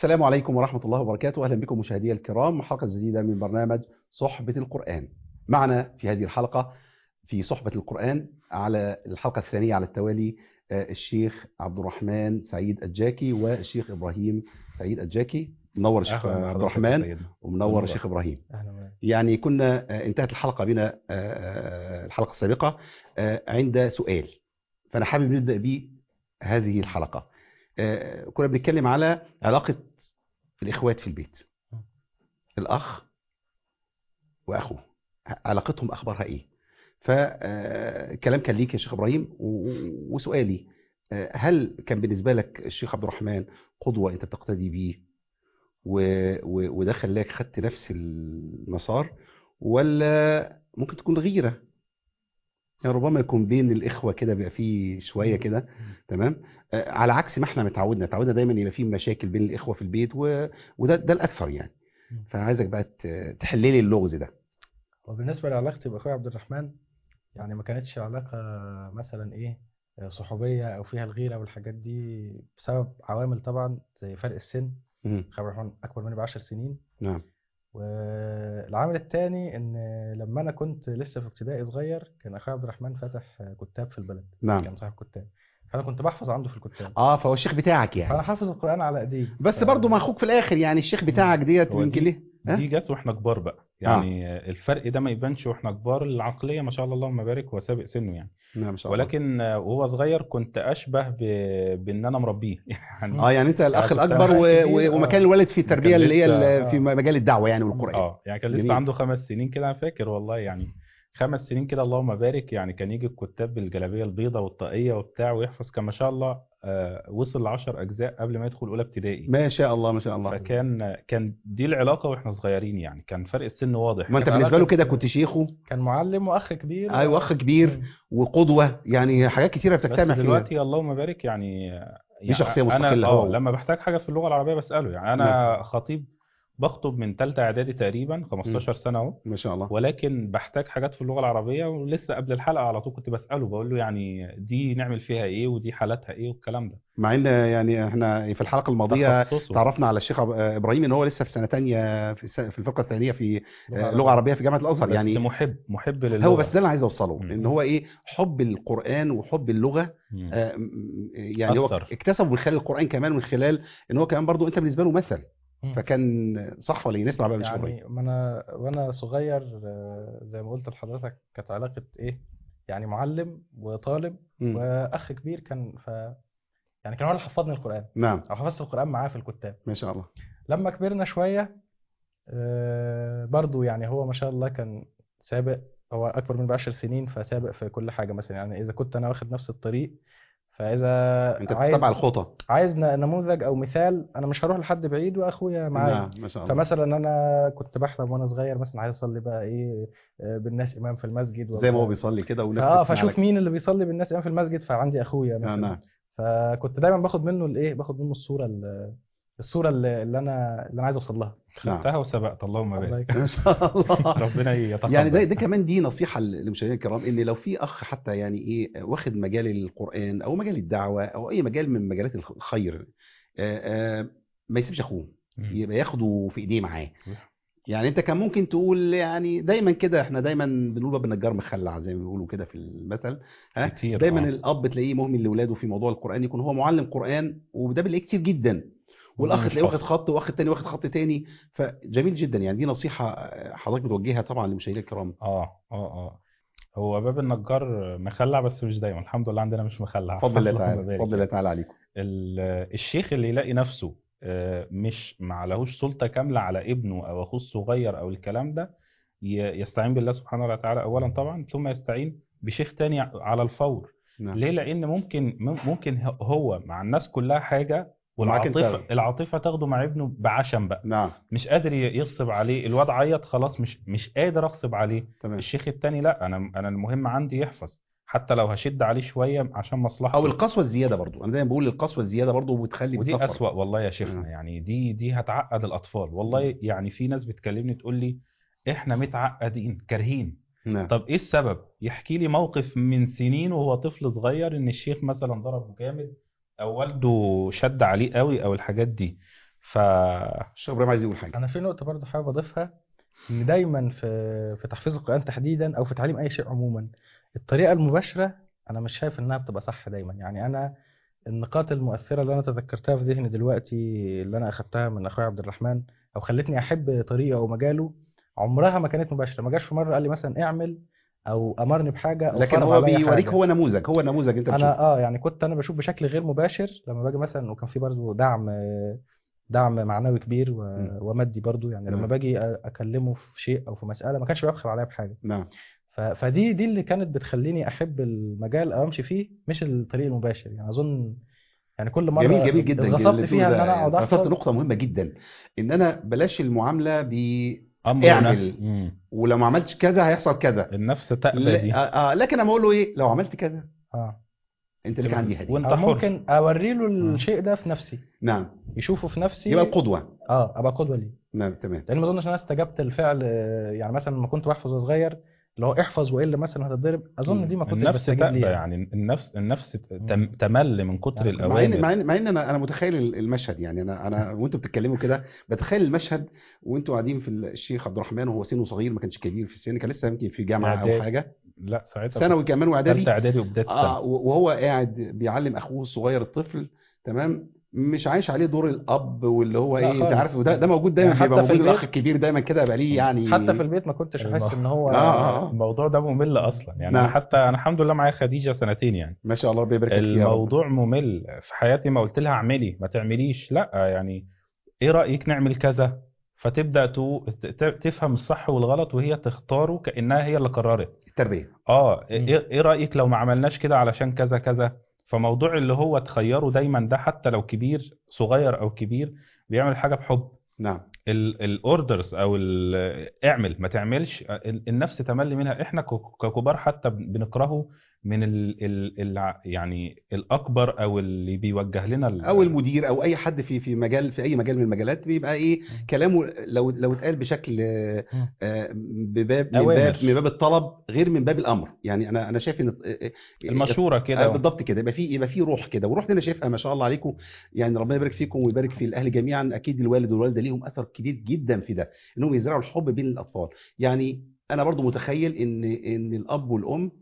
السلام عليكم ورحمة الله وبركاته أهلا بكم مشاهدي الكرام حلقة جديدة من برنامج صحبة القرآن معنا في هذه الحلقة في صحبة القرآن على الحلقة الثانية على التوالي آه، الشيخ عبد الرحمن سعيد الجاكي والشيخ إبراهيم سعيد الجاكي منور الشيخ أهلاً عبد بحضرتك الرحمن يا سيدنا. ومنور منور. الشيخ إبراهيم اهلا وسهلا. يعني كنا آه، انتهت الحلقة بنا آه، آه، الحلقة السابقة آه، عند سؤال فأنا حابب نبدأ به هذه الحلقة آه، كنا بنتكلم على علاقة الإخوات في البيت الأخ وأخوه علاقتهم أخبارها إيه فالكلام كان ليك يا شيخ إبراهيم و- و- وسؤالي آه، هل كان بالنسبة لك الشيخ عبد الرحمن قدوة أنت بتقتدي بيه و- و- وده خلاك خدت نفس المسار ولا ممكن تكون غيرة يعني ربما يكون بين الإخوة كده بيبقى فيه شوية كده تمام آه، على عكس ما احنا متعودنا تعودنا دايما يبقى فيه مشاكل بين الإخوة في البيت و... وده ده الأكثر يعني مم. فعايزك بقى ت- تحللي اللغز ده وبالنسبه لعلاقتي باخويا عبد الرحمن يعني ما كانتش علاقه مثلا ايه صحوبيه او فيها الغيره والحاجات دي بسبب عوامل طبعا زي فرق السن مم. اخويا عبد الرحمن اكبر مني ب 10 سنين نعم والعامل الثاني ان لما انا كنت لسه في ابتدائي صغير كان اخويا عبد الرحمن فاتح كتاب في البلد نعم كان صاحب كتاب فانا كنت بحفظ عنده في الكتاب اه فهو الشيخ بتاعك فانا يعني حافظ القران على ايديه بس ف- برضه ما اخوك في الاخر يعني الشيخ بتاعك ديت هو يمكن دي- ليه ها؟ دي جت واحنا كبار بقى يعني الفرق ده ما يبانش واحنا كبار العقليه ما شاء الله اللهم بارك هو سابق سنه يعني نعم ما شاء الله ولكن آه، وهو صغير كنت اشبه ب... بان انا مربيه يعني اه يعني انت الاخ كنت الاكبر و... كبير، و... آه. ومكان الولد في التربيه كان اللي هي لسه- ال- في مجال الدعوه يعني والقران اه يعني كان لسه جميل. عنده خمس سنين كده انا فاكر والله يعني خمس سنين كده اللهم بارك يعني كان يجي الكتاب بالجلابيه البيضاء والطاقيه وبتاع ويحفظ كان ما شاء الله آه، وصل ل 10 اجزاء قبل ما يدخل اولى ابتدائي ما شاء الله ما شاء الله فكان كان دي العلاقه واحنا صغيرين يعني كان فرق السن واضح ما انت كانت بالنسبه له علاقة- كده كنت شيخه كان معلم واخ كبير ايوه اخ كبير مم. وقدوه يعني حاجات كتيره بس بتجتمع فيها دلوقتي اللهم بارك يعني يعني شخصية انا مستقلة اه هو. لما بحتاج حاجه في اللغه العربيه بساله يعني انا خطيب بخطب من ثالثه اعدادي تقريبا 15 سنه اهو ما شاء الله ولكن بحتاج حاجات في اللغه العربيه ولسه قبل الحلقه على طول كنت بساله بقول له يعني دي نعمل فيها ايه ودي حالاتها ايه والكلام ده مع ان يعني احنا في الحلقه الماضيه تخصصه تعرفنا على الشيخ أب- ابراهيم ان هو لسه في سنه تانية في الس- في الفرقه الثانيه في آه، لغه عربيه في جامعه الازهر بس يعني محب محب للغه هو بس ده اللي انا عايز اوصله مم. ان هو ايه حب القران وحب اللغه مم. آه، م- يعني هو أثر. اكتسبه من خلال القران كمان من خلال ان هو كمان برضو انت بالنسبه له مثل مم. فكان صح ولا ايه نسمع بقى من الشيخ ابراهيم يعني ما انا وانا صغير آه، زي ما قلت لحضرتك كانت علاقه ايه يعني معلم وطالب مم. واخ كبير كان ف يعني كان هو اللي حفظني القران نعم او حفظت القران معاه في الكتاب ما شاء الله لما كبرنا شويه آه، برضو يعني هو ما شاء الله كان سابق هو اكبر من بعشر سنين فسابق في كل حاجه مثلا يعني اذا كنت انا واخد نفس الطريق فاذا انت عايز بتتبع الخطى عايز ن- نموذج او مثال انا مش هروح لحد بعيد واخويا معايا نعم ما شاء الله فمثلا انا كنت بحلم وانا صغير مثلا عايز اصلي بقى ايه آه، بالناس امام في المسجد زي ما هو وأبقى- بيصلي كده والناس اه تسمع فاشوف لك. مين اللي بيصلي بالناس امام في المسجد فعندي اخويا آه مثلا نعم فكنت دايما باخد منه الايه باخد منه الصوره ال- الصوره اللي اللي انا اللي انا عايز اوصل لها خدتها وسبقت اللهم الله بارك يكرمك. ما شاء الله ربنا يتقبل يعني ده ده كمان دي نصيحه للمشاهدين الكرام ان لو في اخ حتى يعني ايه واخد مجال القران او مجال الدعوه او اي مجال من مجالات الخير آه، آه، ما يسيبش اخوه مم. يبقى ياخده في ايديه معاه صح. يعني انت كان ممكن تقول يعني دايما كده احنا دايما بنقول باب النجار مخلع زي ما بيقولوا كده في المثل ها كتير دايما آه. الاب تلاقيه مهمل لاولاده في موضوع القران يكون هو معلم قران وده بنلاقيه كتير جدا والاخ مش تلاقيه واخد حافظ. خط واخ التاني واخد خط تاني فجميل جدا يعني دي نصيحه حضرتك بتوجهها طبعا لمشاهدينا الكرام اه اه اه هو باب النجار مخلع بس مش دايما الحمد لله عندنا مش مخلع بفضل الله اللهم تعالى بارك بفضل الله يعني. تعالى عليكم ال- الشيخ اللي يلاقي نفسه آه، مش معلهوش سلطة كاملة على ابنه أو أخوه الصغير أو الكلام ده ي- يستعين بالله سبحانه وتعالى أولا طبعا ثم يستعين بشيخ تاني على الفور نعم ليه لأن ممكن ممكن هو مع الناس كلها حاجة ومعاك أنت. والعاطفة العاطفة تاخده مع ابنه بعشم بقى نعم مش قادر ي- يغصب عليه الواد عيط خلاص مش مش قادر اغصب عليه تمام الشيخ التاني لا انا انا المهم عندي يحفظ حتى لو هشد عليه شويه عشان مصلحته او القسوه الزياده برضو انا دايما بقول القسوه الزياده برضو بتخلي ودي بتنفر. أسوأ والله يا شيخنا مم. يعني دي دي هتعقد الأطفال والله يعني في ناس بتكلمني تقول لي إحنا متعقدين كارهين نعم طب إيه السبب؟ يحكي لي موقف من سنين وهو طفل صغير إن الشيخ مثلا ضربه جامد أو والده شد عليه قوي أو الحاجات دي ف الشيخ ابراهيم عايز يقول حاجه انا في نقطه برضو حابب اضيفها ان دايما في في تحفيظ القران تحديدا او في تعليم اي شيء عموما الطريقه المباشره انا مش شايف انها بتبقى صح دايما يعني انا النقاط المؤثره اللي انا تذكرتها في ذهني دلوقتي اللي انا اخدتها من اخويا عبد الرحمن او خلتني احب طريقه او مجاله عمرها ما كانت مباشره ما جاش في مره قال لي مثلا اعمل او امرني بحاجه او لكن فرض هو عليا بيوريك حاجة. هو نموذج هو نموذج انت بتشوفه انا اه يعني كنت انا بشوف بشكل غير مباشر لما باجي مثلا وكان في برضه دعم دعم معنوي كبير و... م. ومادي برضه يعني لما نعم. باجي أ- اكلمه في شيء او في مساله ما كانش بيبخل عليا بحاجه نعم ف... فدي دي اللي كانت بتخليني احب المجال او امشي فيه مش الطريق المباشر يعني اظن يعني كل مره جميل جميل جدا اتغصبت اللي فيها تقوله ان ده. انا اقعد اثرت احفظ نقطه مهمه جدا ان انا بلاش المعامله ب امر اعمل. مم. ولو ما عملتش كذا هيحصل كذا النفس تأبى لا- دي آه آه لكن انا بقول له ايه لو عملت كذا اه انت ليك عندي هديه وانت او حر ممكن اوري له الشيء ده في نفسي نعم يشوفه في نفسي يبقى القدوه اه ابقى قدوه ليه نعم تمام لان ما اظنش انا استجبت الفعل آه، يعني مثلا لما كنت بحفظ وأنا صغير اللي هو احفظ والا مثلا هتتضرب اظن دي ما كنتش النفس بستجيب تأبى ليها يعني النفس النفس تم- تمل من كتر يعني مع ان الاوامر مع ان مع ان انا انا متخيل المشهد يعني انا انا وانتوا بتتكلموا كده بتخيل المشهد وانتوا قاعدين في الشيخ عبد الرحمن وهو سنه صغير ما كانش كبير في السن كان لسه يمكن في جامعه او إعدادي. حاجه لا ساعتها ثانوي كمان واعدادي ثالثه اعدادي وبدايه اه الثانوي وهو قاعد بيعلم اخوه الصغير الطفل تمام مش عايش عليه دور الاب واللي هو لا ايه انت خالص. عارف وده ده موجود دايما يعني بيبقى حتى في موجود الاخ البيت- الكبير دايما كده يبقى ليه يعني حتى في البيت ما كنتش احس الموضوع- ان هو آه، آه، آه. الموضوع ده ممل اصلا يعني نعم. انا حتى انا الحمد لله معايا خديجه سنتين يعني ما شاء الله ربنا يبارك لك فيها يا رب. الموضوع ممل في حياتي ما قلت لها اعملي ما تعمليش لا يعني ايه رايك نعمل كذا فتبدا تو- ت- تفهم الصح والغلط وهي تختاره كانها هي اللي قررت التربيه اه ايه إيه رايك لو ما عملناش كده علشان كذا كذا فموضوع اللي هو تخيره دايما ده حتى لو كبير صغير او كبير بيعمل حاجه بحب نعم الاوردرز او ال- اعمل ما تعملش ال- النفس تملي منها احنا ك- ككبار حتى بن- بنكرهه من ال ال ال يعني الاكبر او اللي بيوجه لنا ال- او المدير او اي حد في في مجال في اي مجال من المجالات بيبقى ايه كلامه لو لو اتقال بشكل آه، مم. آه، بباب من أوامر. باب من باب الطلب غير من باب الامر يعني انا انا شايف ان آه، آه، المشوره آه، كده بالضبط كده يبقى في يبقى في روح كده والروح دي انا شايفها ما شاء الله عليكم يعني ربنا يبارك فيكم ويبارك في الاهل جميعا اكيد الوالد والوالده ليهم اثر كبير جدا في ده انهم يزرعوا الحب بين الاطفال يعني انا برضو متخيل ان ان الاب والام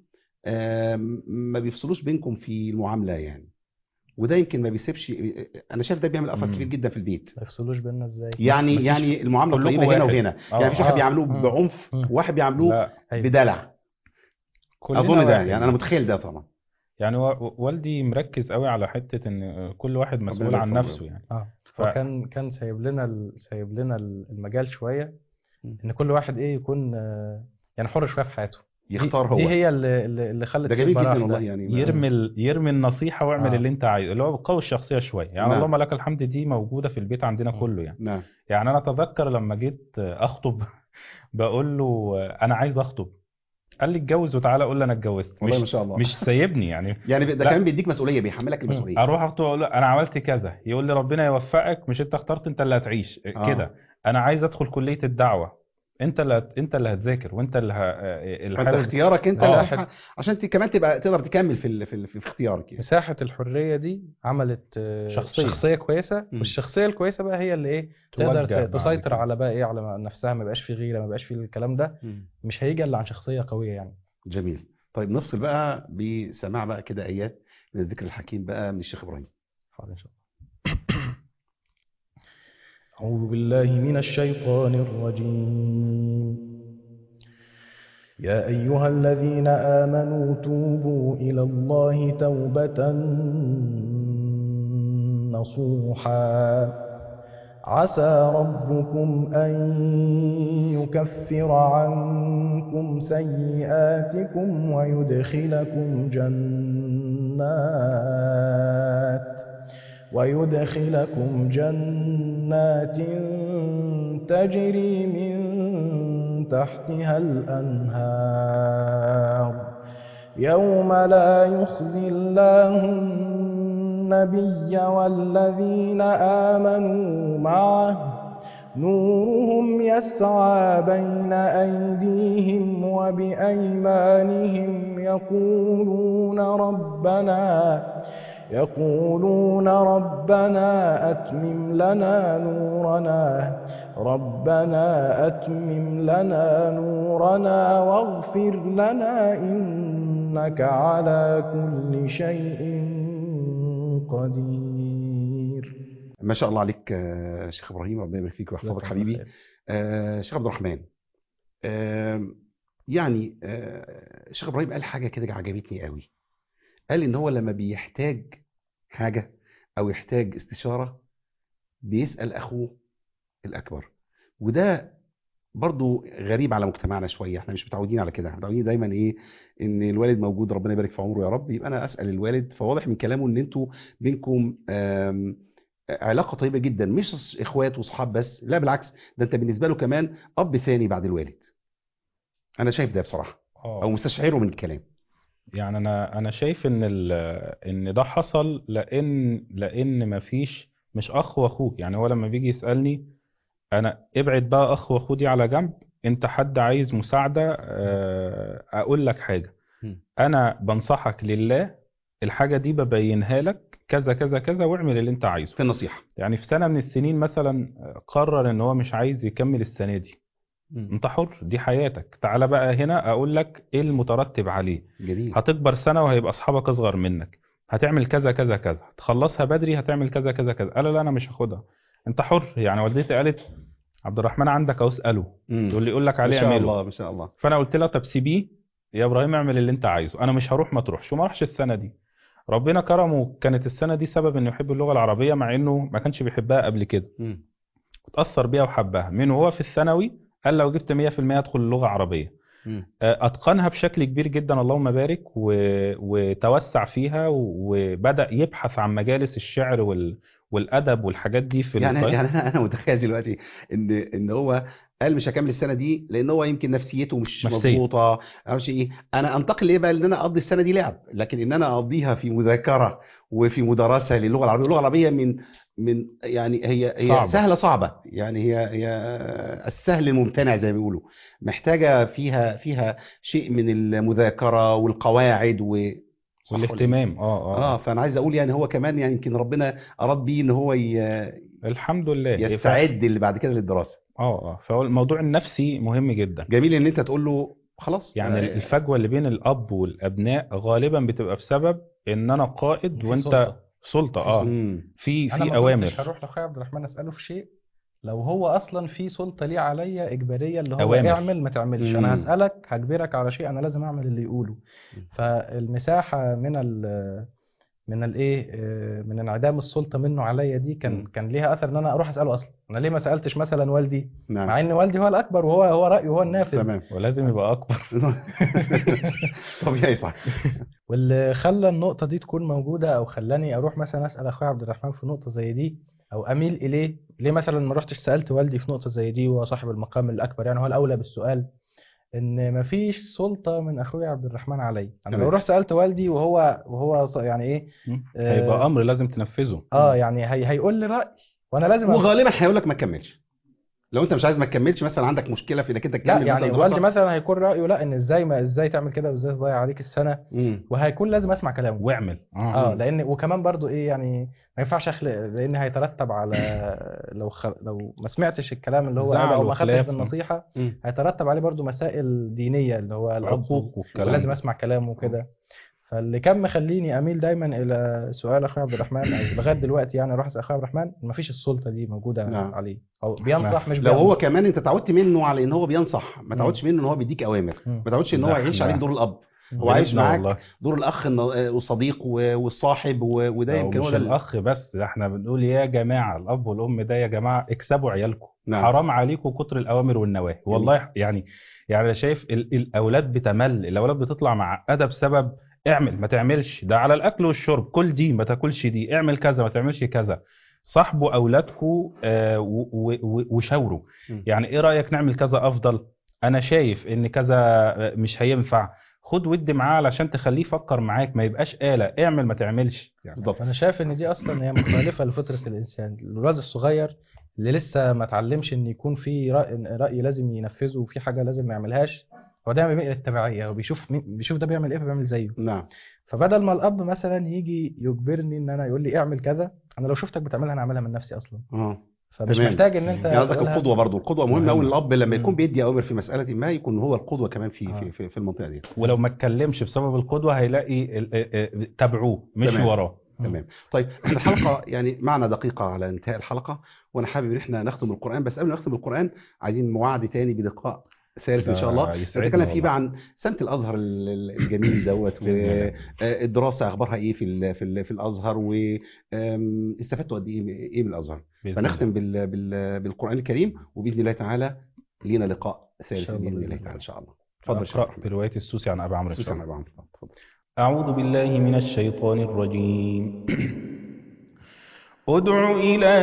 آم، ما بيفصلوش بينكم في المعامله يعني وده يمكن ما بيسيبش انا شايف ده بيعمل اثر مم. كبير جدا في البيت ما يفصلوش بينا ازاي يعني مفيش- يعني المعامله كلكم طيبه هنا واحد. وهنا آه، يعني مفيش واحد آه. بيعاملوه مم. بعنف مم. وواحد بيعاملوه لا أيوة. بدلع كلنا اظن ده واحد. يعني انا متخيل ده طبعا يعني و- والدي مركز قوي على حته ان كل واحد مسؤول يبارك عن في نفسه عمره. يعني اه ف- فكان كان سايب لنا ال- سايب لنا ال- المجال شويه مم. ان كل واحد ايه يكون آه، يعني حر شويه في حياته دي- يختار هو دي هي اللي اللي اللي خلت ده فيه جميل البراح جدا والله ده. يعني ما- يرمي ال- يرمي النصيحه واعمل آه. اللي انت عايزه اللي هو قوي الشخصيه شويه يعني نعم. اللهم لك الحمد دي موجوده في البيت عندنا مم. كله يعني نعم يعني انا اتذكر لما جيت اخطب بقول له انا عايز اخطب قال لي اتجوز وتعالى قول لي انا اتجوزت والله ما مش شاء الله مش سايبني يعني يعني ده لا. كمان بيديك مسؤوليه بيحملك المسؤوليه اروح اخطب اقول له انا عملت كذا يقول لي ربنا يوفقك مش انت اخترت انت اللي هتعيش آه. كده انا عايز ادخل كليه الدعوه انت اللي هت... انت اللي هتذاكر وانت اللي ه... اللي فانت حابب- اختيارك انت آه. اللي- عشان ت- كمان تبقى تقدر تكمل في ال- في, ال- في اختيارك يعني مساحه الحريه دي عملت آه، شخصية. شخصيه كويسه مم. والشخصيه الكويسه بقى هي اللي ايه تقدر توجه ت- بعد تسيطر كده. على بقى ايه على نفسها ما يبقاش في غيره ما يبقاش في الكلام ده مش هيجي الا عن شخصيه قويه يعني جميل طيب نفصل بقى بسماع بقى كده ايات من الذكر الحكيم بقى من الشيخ ابراهيم حاضر ان شاء الله أعوذ بالله من الشيطان الرجيم يا أيها الذين آمنوا توبوا إلى الله توبة نصوحا عسى ربكم أن يكفر عنكم سيئاتكم ويدخلكم جنات ويدخلكم جنات تجري من تحتها الأنهار يوم لا يخزي الله النبي والذين آمنوا معه نورهم يسعى بين أيديهم وبأيمانهم يقولون ربنا يقولون ربنا أتمم لنا نورنا ربنا أتمم لنا نورنا واغفر لنا إنك على كل شيء قدير ما شاء الله عليك آه، شيخ ابراهيم ربنا يبارك فيك ويحفظك حبيبي آه، شيخ عبد الرحمن آه، يعني آه، شيخ ابراهيم قال حاجه كده عجبتني قوي قال ان هو لما بيحتاج حاجه او يحتاج استشاره بيسال اخوه الاكبر وده برضو غريب على مجتمعنا شويه احنا مش متعودين على كده احنا متعودين دايما ايه ان الوالد موجود ربنا يبارك في عمره يا رب يبقى انا اسال الوالد فواضح من كلامه ان انتوا بينكم آم، علاقه طيبه جدا مش اخوات واصحاب بس لا بالعكس ده انت بالنسبه له كمان اب ثاني بعد الوالد انا شايف ده بصراحه آه. او مستشعره من الكلام يعني انا انا شايف ان ال- ان ده حصل لان لان مفيش مش اخ واخوك يعني هو لما بيجي يسالني انا ابعد بقى اخ واخوه دي على جنب انت حد عايز مساعده آه، اقول لك حاجه مم. انا بنصحك لله الحاجه دي ببينها لك كذا كذا كذا واعمل اللي انت عايزه في النصيحه يعني في سنه من السنين مثلا قرر ان هو مش عايز يكمل السنه دي انت حر دي حياتك تعالى بقى هنا اقول لك ايه المترتب عليه جميل هتكبر سنة وهيبقى أصحابك أصغر منك هتعمل كذا كذا كذا تخلصها بدري هتعمل كذا كذا كذا قال لا أنا مش هاخدها أنت حر يعني والدتي قالت عبد الرحمن عندك أهو اسأله مم. تقول لي يقول لك ما عليه شاء اعمله الله ما شاء الله فأنا قلت لها طب سيبيه يا إبراهيم اعمل اللي أنت عايزه أنا مش هروح ما تروحش وما راحش السنة دي ربنا كرمه كانت السنة دي سبب إنه يحب اللغة العربية مع إنه ما كانش بيحبها قبل كده مم. اتأثر بيها وحبها من وهو في الثانوي قال لو جبت 100% ادخل اللغة العربية مم. اتقنها بشكل كبير جدا اللهم بارك و... وتوسع فيها وبدا يبحث عن مجالس الشعر وال... والادب والحاجات دي في يعني القاهرة. يعني انا انا متخيل دلوقتي ان ان هو قال مش هكمل السنه دي لان هو يمكن نفسيته مش نفسية. مظبوطه معرفش ايه انا انتقل ليه بقى ان انا اقضي السنه دي لعب لكن ان انا اقضيها في مذاكره وفي مدرسه للغه العربيه اللغه العربيه من من يعني هي هي صعبة. سهله صعبه يعني هي هي السهل الممتنع زي ما بيقولوا محتاجه فيها فيها شيء من المذاكره والقواعد و صح ولا إيه؟ والاهتمام اه اه, اه فانا عايز اقول يعني هو كمان يعني يمكن ربنا اراد بيه ان هو ي- الحمد لله يستعد اللي بعد كده للدراسه اه اه فهو الموضوع النفسي مهم جدا جميل ان انت تقول له خلاص يعني آه، الفجوه اللي بين الاب والابناء غالبا بتبقى بسبب ان انا قائد في وانت سلطة. سلطه اه مم. في انا في ما اوامر كنتش هروح لاخويا عبد الرحمن اساله في شيء لو هو اصلا في سلطه ليه عليا اجباريه اللي هو أوامر. اعمل ما تعملش مم. انا هسالك هجبرك على شيء انا لازم اعمل اللي يقوله مم. فالمساحه من ال من الايه آه، من انعدام السلطه منه عليا دي كان مم. كان ليها اثر ان انا اروح اساله اصلا انا ليه ما سالتش مثلا والدي نعم مع ان والدي هو الاكبر وهو هو رايه هو النافذ تمام ولازم يبقى اكبر طبيعي صح واللي خلى النقطة دي تكون موجودة أو خلاني أروح مثلا أسأل أخويا عبد الرحمن في نقطة زي دي أو أميل إليه ليه مثلا ما رحتش سألت والدي في نقطة زي دي وهو صاحب المقام الأكبر يعني هو الأولى بالسؤال إن مفيش سلطة من أخويا عبد الرحمن علي أنا تمام. لو رحت سألت والدي وهو وهو ص- يعني إيه آه، هيبقى امر لازم تنفذه آه يعني هي هيقول لي رأي وأنا لازم أ- وغالبا هيقول لك ما تكملش لو انت مش عايز ما تكملش مثلا عندك مشكله في انك انت لا تكمل يعني مثلا والدي دراسه مثلا هيكون رأيه لا إن إزاي ما إزاي تعمل كده وإزاي تضيع عليك السنة مم. وهيكون لازم أسمع كلامه واعمل اه لان وكمان برضو ايه يعني ما ينفعش اخلق لان هيترتب على لو خ... لو ما سمعتش الكلام اللي هو زعل قاله او ما خدتش وخلاف. بالنصيحه مم. هيترتب عليه برضو مسائل دينيه اللي هو الاب عقوق والكلام ولازم ده. اسمع كلامه وكده فاللي كان مخليني اميل دايما الى سؤال اخويا عبد الرحمن او لغايه دلوقتي يعني اروح اسال اخويا عبد الرحمن ما فيش السلطه دي موجوده نعم. عليه او بينصح مش لو بيأمر. هو كمان انت تعودت منه على ان هو بينصح ما تعودش منه ان هو بيديك اوامر مم. ما تعودش ان هو لا، يعيش لا. عليك دور الاب مم. هو عايش بنبنى معاك والله. دور الاخ الن- والصديق و- والصاحب و- وده أو يمكن هو مش ده ال- الاخ بس ده احنا بنقول يا جماعه الاب والام ده يا جماعه اكسبوا عيالكم نعم. حرام عليكم كتر الاوامر والنواهي والله يعني يعني انا شايف ال- الاولاد بتمل الاولاد بتطلع معقده بسبب اعمل ما تعملش ده على الاكل والشرب كل دي ما تاكلش دي اعمل كذا ما تعملش كذا صاحبوا اولادكم آه، و- و- و- وشاوروا م. يعني ايه رايك نعمل كذا افضل انا شايف ان كذا آه، مش هينفع خد ود معاه علشان تخليه يفكر معاك ما يبقاش آلة اعمل ما تعملش يعني بالضبط انا شايف ان دي اصلا هي مخالفه لفطره الانسان الولاد الصغير اللي لسه ما اتعلمش ان يكون في راي راي لازم ينفذه وفي حاجه لازم ما يعملهاش هو دايما بيميل للتبعيه هو بيشوف مين بيشوف ده بيعمل ايه فبيعمل زيه نعم فبدل ما الاب مثلا يجي يجبرني ان انا يقول لي اعمل كذا انا لو شفتك بتعملها انا اعملها من نفسي اصلا اه فمش تمام. محتاج ان انت يعني قصدك تقولها. القدوه برضو القدوه مهمه قوي مهم. الاب لما يكون مم. بيدي اوامر في مساله ما يكون هو القدوه كمان في آه. في في, في المنطقه دي ولو ما اتكلمش بسبب القدوه هيلاقي ال- ال- ال- تابعوه مش تمام. وراه مم. تمام طيب احنا الحلقه يعني معنا دقيقه على انتهاء الحلقه وانا حابب ان احنا نختم القران بس قبل ما نختم القران عايزين وعد تاني بلقاء ثالث ان ده شاء الله يسعدنا نتكلم فيه والله. بقى عن سنه الازهر ال- ال- الجميل دوت بإذن الله. والدراسه اخبارها ايه في ال- في ال- في الازهر واستفدتوا قد ايه ايه من الازهر بإذن فنختم بال بال بالقران الكريم وباذن الله تعالى لينا لقاء ثالث شاء الله باذن الله بإذن تعالى الله. ان شاء الله اتفضل شيخ أقرأ أحمد. برواية السوسي عن أبي عمرو سوسن الشعبي. أبو عمرو اتفضل أعوذ بالله من الشيطان الرجيم ادع إلى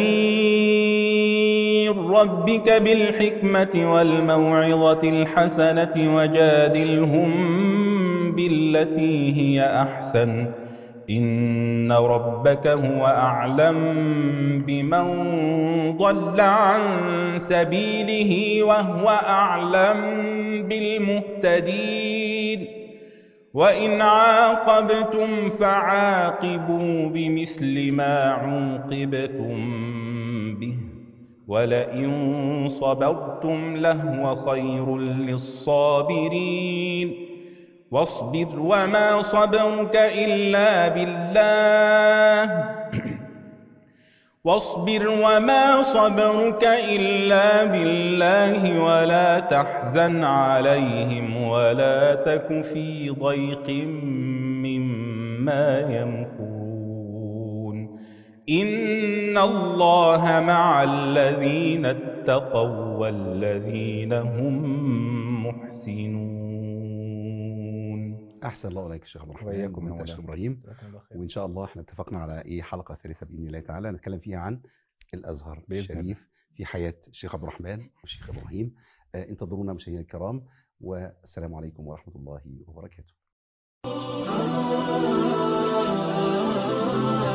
سبيل ربك بالحكمة والموعظة الحسنة وجادلهم بالتي هي أحسن إن ربك هو أعلم بمن ضل عن سبيله وهو أعلم بالمهتدين وإن عاقبتم فعاقبوا بمثل ما عوقبتم به ولئن صبرتم لهو خير للصابرين واصبر وما صبرك إلا بالله واصبر وما صبرك إلا بالله ولا تحزن عليهم ولا تك في ضيق مما يمكرون إن الله مع الذين اتقوا والذين هم محسنون احسن الله اليك الشيخ عبد الرحمن وإياكم يا وانت يا شيخ مولانا. ابراهيم جزاكم الله خير. وان شاء الله احنا اتفقنا على ايه حلقه ثالثه باذن الله تعالى نتكلم فيها عن الازهر بإذن الشريف في حياه الشيخ عبد الرحمن والشيخ ابراهيم آه، انتظرونا مشاهدينا الكرام والسلام عليكم ورحمه الله وبركاته